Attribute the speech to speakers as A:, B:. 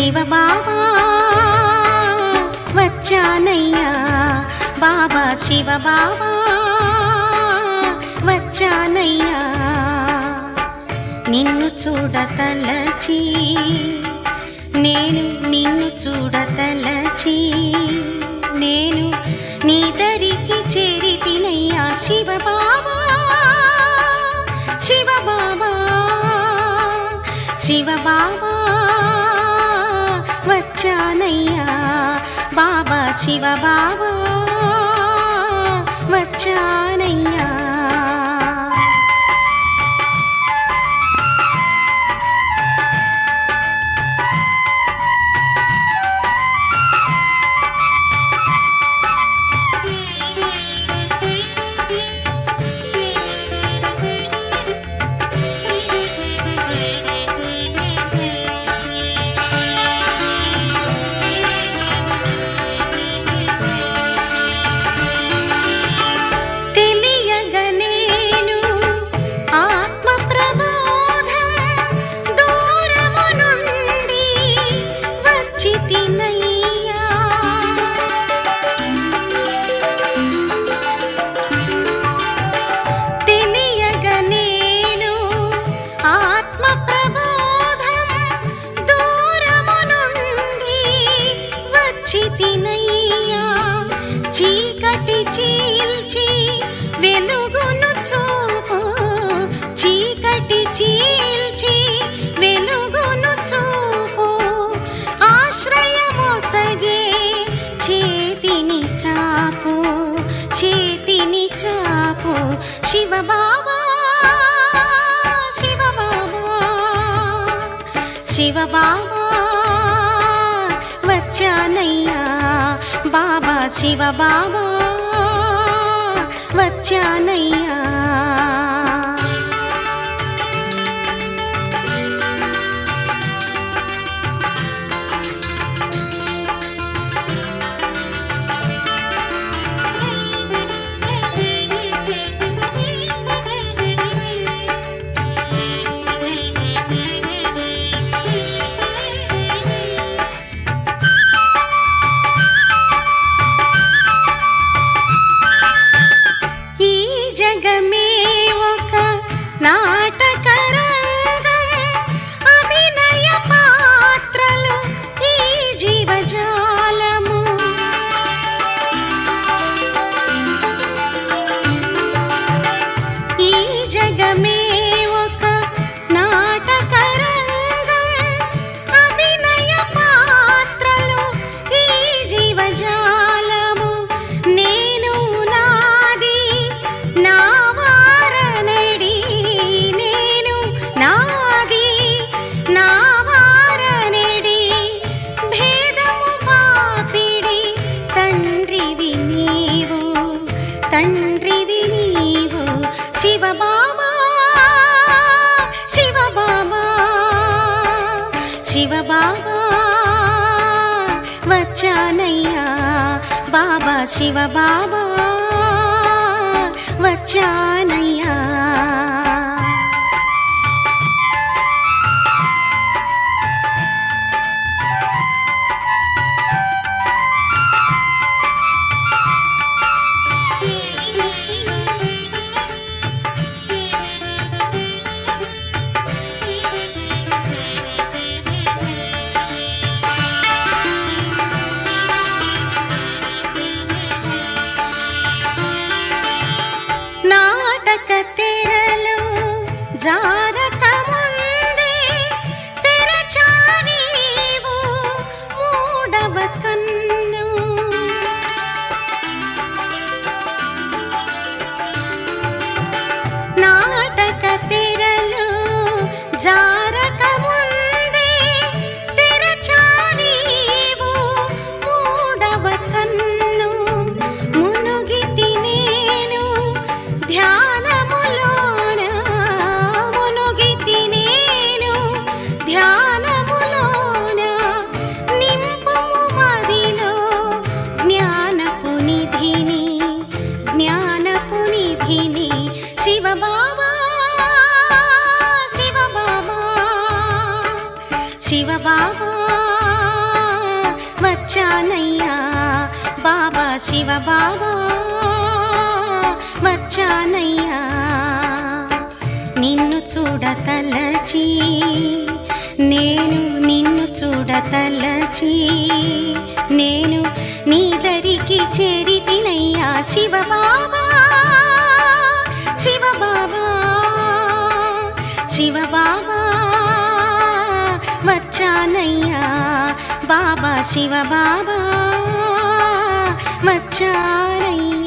A: శివబాబా వచ్చానయ్యా బాబా శివబాబా వచ్చానయ్యా నిన్ను చూడతలచి నేను నిన్ను చూడతలచి నేను నీ దరికి చేరితినయ్యా శివబాబా శివబాబా శివబాబా వచ్చానయ్యా బాబా శివబాబా వచ్చానయ్యా తెలియగనేను ఆత్మ ప్రబోధం దూరము నుండి వచ్చి తినయ్యా తెలియగనేను ఆత్మ ప్రబోధం దూరము నుండి వచ్చి తినయ్యా చీకటి చీల్చి వెలుగును చూపు చీకటి చీల్చి వెలుగును చూపు ఆశ్రయమొసగే చేతిని చాపు చేతిని చాపు శివబాబా శివబాబా శివబాబా వచ్చానయ్యా బాబా శివబాబా వచ్చానయ్యా ఈ జగమే ఒక నాటక రంగం అభినయ పాత్రలు ఈ జీవజాలము ఈ జగమే ఒక నాటక రంగం అభినయ పాత్రలు ఈ జీవజాలము నేను నాది నా వారనడి నేను నాది నా వారనడి భేదము పాపిడి తండ్రివి నీవు తండ్రివి నీవు శివబాబా శివబాబా శివబాబా వచ్చానయ్యా బాబా శివబాబా వచ్చానయ్యా నాటక తెరలు జారక ముందే తెరచానీవు మూడవ కన్ను నాటక తెరలు జారక ముందే తెరచానీవు మూడవ కన్ను మునుగితి నేను ధ్యానములోన మునుగితి నేను ధ్యానములోన నింపుము మదిలో జ్ఞానపు నిధిని జ్ఞానపు నిధిని శివబాబా శివబాబా శివబాబా వచ్చానయ్యా బాబా శివ బాబా వచ్చానయ్యా నిన్ను చూడతలచి నేను నిన్ను చూడతలచి నేను నీ దరికి చేరితినయ్యా శివ బాబా శివ బాబా శివ బాబా వచ్చానయ్యా బాబా శివ బాబా వచ్చానయ్యా